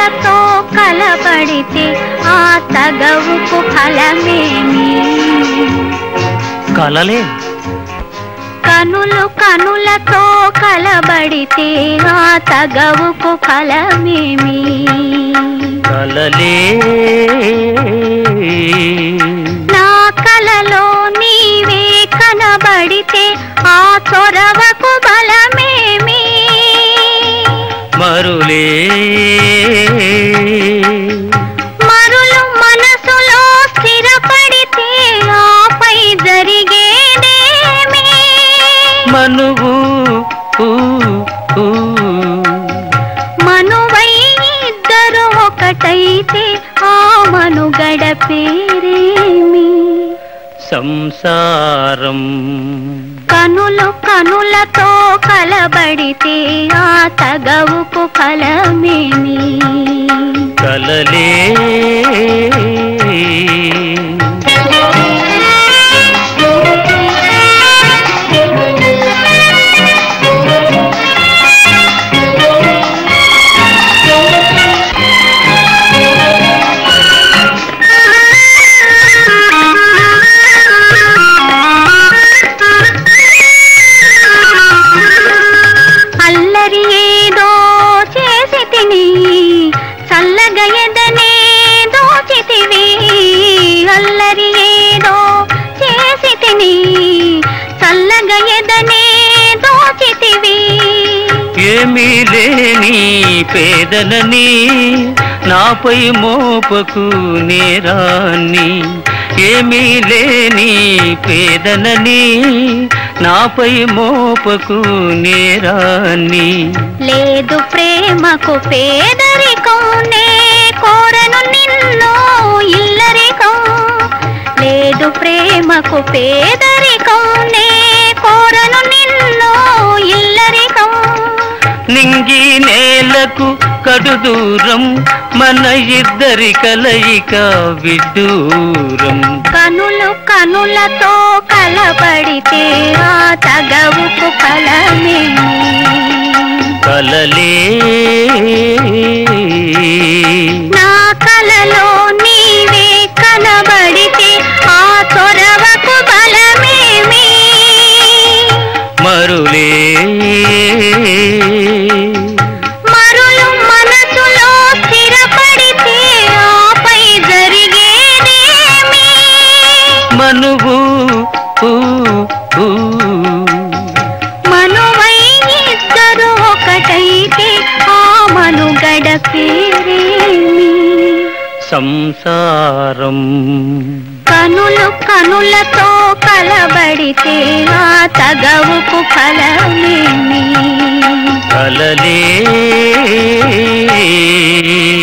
కనులతో కలబడితే ఆ తగవుకు ఫలమేమి కలలే కనులు కనులతో కలబడితే ఆ తగవుకు ఫలమేమి కలలే నా కలలో నీవే కనబడితే ఆ చొరవకు బలమేమి మరులే మరులు మనసులో స్థిరపడితే ఆపై జరిగేదేమి మనువు ఊ, ఊ. మనువై ఇద్దరు ఒకటైతే ఆ మనుగడ పేరేమి సంసారం కనులు కనులతో కలబడితే ఆ తగవుకు ఫలమేమి కలలే అల్లరి ఏదో చేసి తిని చల్లగా ఎదనే దోచితివి అల్లరి ఏదో చేసి తిని చల్లగా ఎదనే దోచితివి ఏమీ లేని పేదలని నాపై మోపకు నేరాన్ని ఏమీ లేని పేదలని నాపై మోపకు నేరాన్ని లేదు ప్రేమకు పేదరికం నే కోరను నిన్ను ఇల్లరికం లేదు ప్రేమకు పేదరికం నే కోరను నిన్ను ఇల్లరికం నింగి నేలకు కడు దూరం మన ఇద్దరి కలయిక విడ్డూరం కనులు కనులతో కలబడితే ఆ తగవుకు ఫలమేమి కలలే నా కలలో నీవే కనబడితే ఆ చొరవకు బలమేమి మరులే మరులు మనసులో స్థిరపడితే ఆపై జరిగేదేమి మనువు ఊ, ఊ. మనువై ఇద్దరు ఒకటైతే ఆ మనుగడ పేరేమి సంసారం కనులు కనులతో కలబడితే ఆ తగవుకు ఫలమేమి కలలే